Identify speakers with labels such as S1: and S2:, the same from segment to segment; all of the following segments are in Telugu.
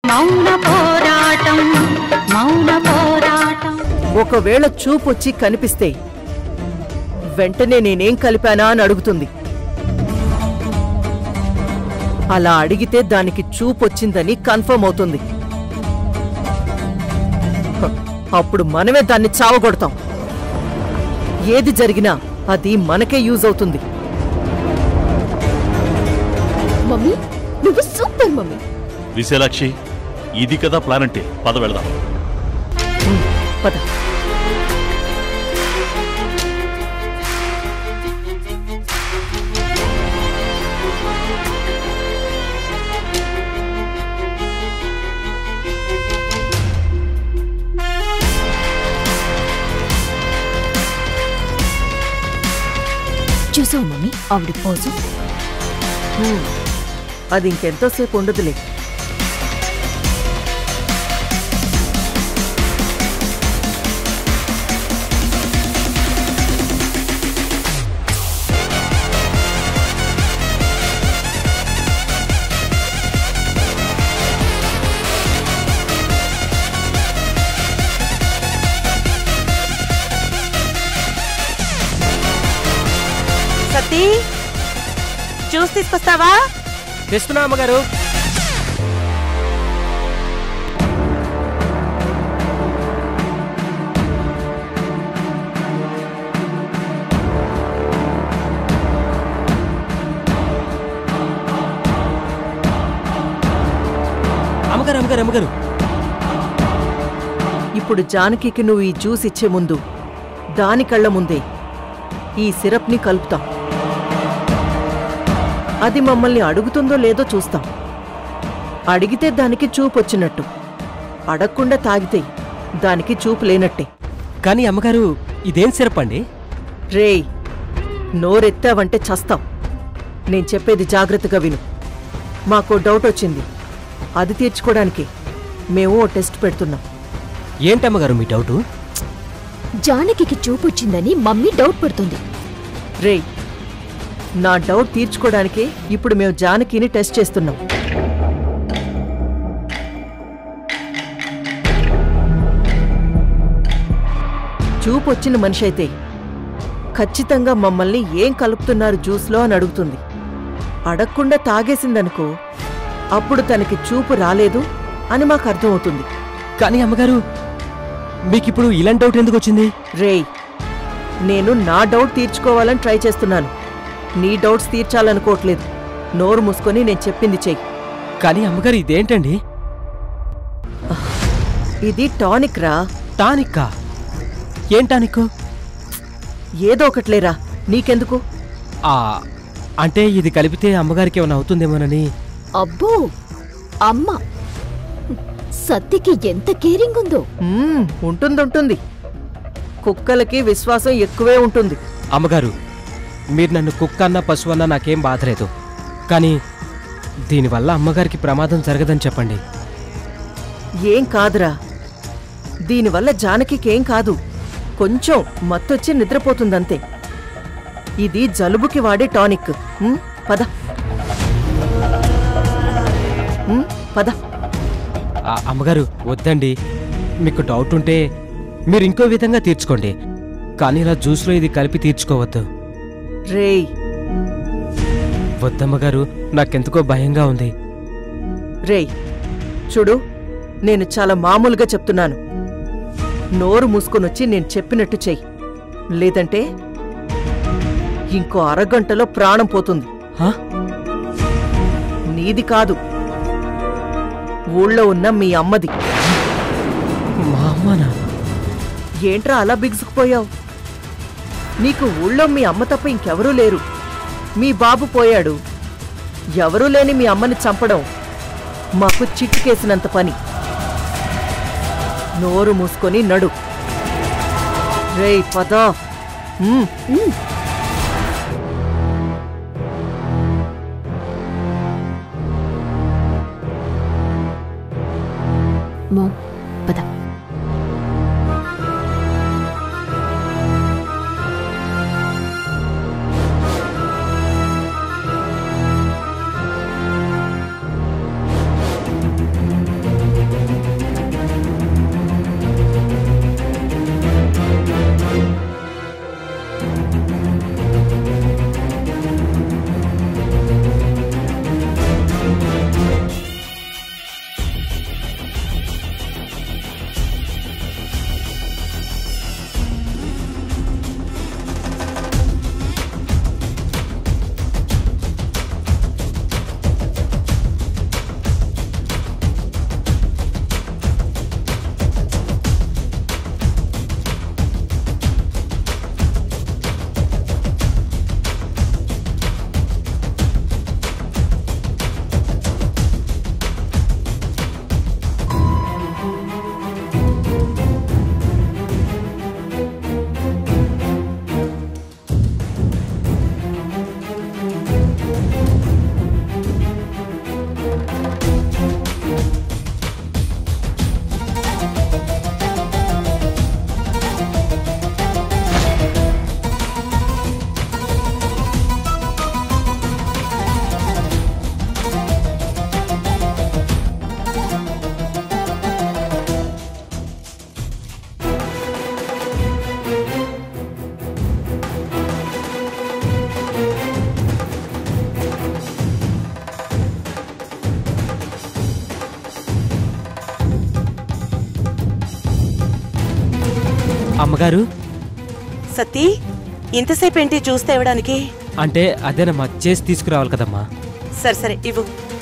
S1: మౌన పోరాటం మౌన పోరాటం
S2: ఒకవేళ చూపొచ్చి కనిపిస్తే వెంటనే నేనేం కలిపానా అని అడుగుతుంది అలా అడిగితే దానికి చూపొచ్చిందని కన్ఫర్మ్ అవుతుంది హ, అప్పుడు మనమే దాన్ని చావగొడతాం ఏది జరిగినా అది మనకే యూజ్ అవుతుంది
S3: మమ్మీ నువ్వు సూపర్ మమ్మీ
S4: విశాలాక్షి ఇది కదా ప్లాన్ అంటే పద వెళదాం
S2: పద
S3: చూసావు మమ్మీ ఆవిడ పోజు
S2: అది ఇంకెంతోసేపు ఉండదులే
S5: సతీ జ్యూస్ తీసుకొస్తావా
S6: తెస్తున్నా అమ్మగారు అమ్మగారు అమ్మగారు అమ్మగారు
S2: ఇప్పుడు జానకికి నువ్వు ఈ జ్యూస్ ఇచ్చే ముందు దాని కళ్ళ ముందే ఈ సిరప్ని కలుపుతాం అది మమ్మల్ని అడుగుతుందో లేదో చూస్తాం అడిగితే దానికి చూపు వచ్చినట్టు అడగకుండా తాగితే దానికి చూపు లేనట్టే
S6: కానీ అమ్మగారు ఇదేం సిరప్ అండి
S2: రేయ్ నోరెత్తావంటే చస్తాం నేను చెప్పేది జాగ్రత్తగా విను మాకో డౌట్ వచ్చింది అది తీర్చుకోవడానికి మేము ఓ టెస్ట్ పెడుతున్నాం
S6: ఏంటమ్మగారు మీ డౌటు
S3: జానకికి చూపొచ్చిందని మమ్మీ డౌట్ పడుతుంది
S2: రేయ్ నా డౌట్ తీర్చుకోవడానికి ఇప్పుడు మేము జానకిని టెస్ట్ చేస్తున్నాం చూపు వచ్చిన మనిషి అయితే ఖచ్చితంగా మమ్మల్ని ఏం కలుపుతున్నారు జ్యూస్లో అని అడుగుతుంది అడగకుండా తాగేసిందనుకో అప్పుడు తనకి చూపు రాలేదు అని మాకు అర్థమవుతుంది
S6: కానీ అమ్మగారు మీకిప్పుడు ఇలాంటి డౌట్ ఎందుకు వచ్చింది
S2: రేయ్ నేను నా డౌట్ తీర్చుకోవాలని ట్రై చేస్తున్నాను నీ డౌట్స్ తీర్చాలనుకోవట్లేదు నోరు మూసుకొని నేను చెప్పింది చెయ్యి
S6: కానీ అమ్మగారు ఇదేంటండి
S2: ఇది టానిక్ రా
S6: టానిక్కా ఏం టానిక్
S2: ఏదో ఒకట్లేరా నీకెందుకు
S6: ఆ, అంటే ఇది కలిపితే అమ్మగారికి ఏమైనా అవుతుందేమోనని
S3: అబ్బో అమ్మ సత్యకి ఎంత కేరింగ్ ఉందో
S2: మ్మ్, ఉంటుంది ఉంటుంది కుక్కలకి విశ్వాసం ఎక్కువే ఉంటుంది
S6: అమ్మగారు మీరు నన్ను కుక్క అన్నా పశువు అన్నా నాకేం బాధలేదు కానీ దీనివల్ల అమ్మగారికి ప్రమాదం జరగదని చెప్పండి
S2: ఏం కాదురా దీనివల్ల జానకికేం కాదు కొంచెం మత్తొచ్చి నిద్రపోతుందంతే ఇది జలుబుకి వాడే టానిక్ మ్మ్, పద మ్మ్, పద
S6: ఆ, అమ్మగారు వద్దండి మీకు డౌట్ ఉంటే మీరు ఇంకో విధంగా తీర్చుకోండి కానీ ఇలా జ్యూస్లో ఇది కలిపి తీర్చుకోవద్దు
S2: రేయ్
S6: వద్దమ్మగారు నాకెందుకో భయంగా ఉంది
S2: రేయ్ చూడు నేను చాలా మామూలుగా చెప్తున్నాను నోరు మూసుకొనొచ్చి నేను చెప్పినట్టు చెయ్యి లేదంటే ఇంకో అరగంటలో ప్రాణం పోతుంది
S6: హా?
S2: నీది కాదు ఊళ్ళో ఉన్న మీ అమ్మది
S6: మా అమ్మనా
S2: ఏంట్రా అలా బిగుసుకుపోయావు నీకు ఊళ్ళో మీ అమ్మ తప్ప ఇంకెవరూ లేరు మీ బాబు పోయాడు ఎవరూ లేని మీ అమ్మని చంపడం మాకు చిట్టుకేసినంత పని నోరు మూసుకొని నడు రేయ్ పదా ఉమ్,
S3: మో పద
S6: అమ్మగారు
S5: సతీ ఇంతసేపు ఏంటి జ్యూస్ తేవడానికి
S6: అంటే అదేనమ్మా చేసి తీసుకురావాలి కదమ్మా
S5: సరే సరే ఇవ్వు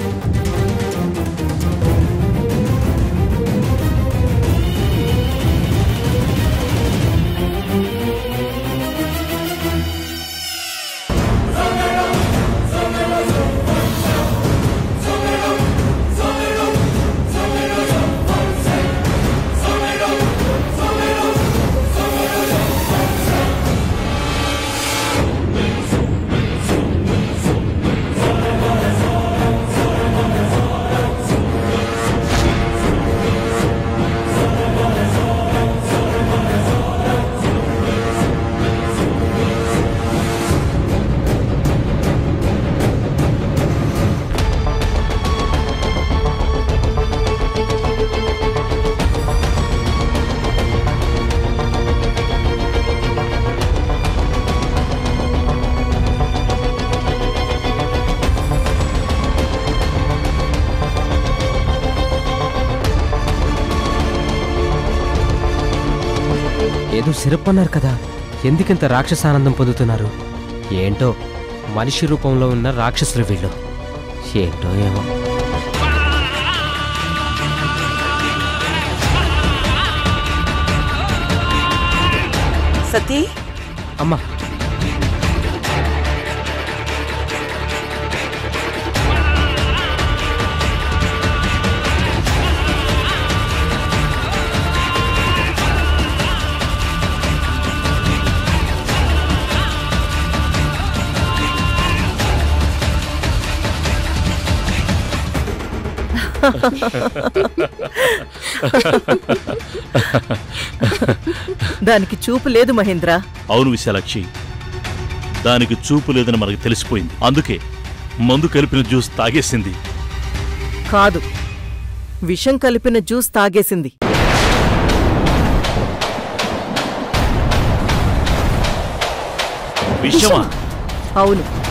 S6: ఏదో సిరప్ అన్నారు కదా ఎందుకింత రాక్షసానందం పొందుతున్నారు ఏంటో మనిషి రూపంలో ఉన్న రాక్షసులు వీళ్ళు ఏంటో ఏమో
S5: సతీ
S6: అమ్మా
S2: దానికి చూపు లేదు మహేంద్ర
S4: అవును విశాలాక్షి దానికి చూపు లేదని మనకు తెలిసిపోయింది అందుకే మందు కలిపిన జ్యూస్ తాగేసింది
S2: కాదు విషం కలిపిన జ్యూస్ తాగేసింది
S4: విషమా
S2: అవును